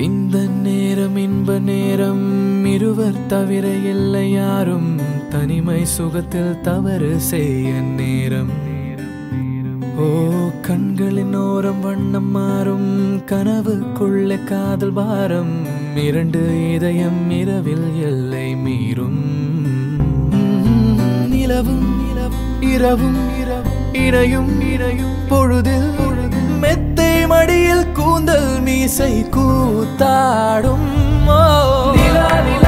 இந்த நேரம் இன்ப நேரம் இருவர் தவிர இல்லை யாரும் தனிமை சுகத்தில் தவறு செய்ய நேரம் ஓ கண்களின் ஓரம் வண்ணம் மாறும் கனவுக்குள்ள காதல் பாரம் இரண்டு இதயம் இரவில் எல்லை மீறும் நிலவும் நிலவும் இரவும் இரவும் இணையும் இணையும் பொழுதில் பொழுதில் மெத்தை மடியில் கூந்தல் மீசை கூத்தாடும் ஓ நிலா நிலா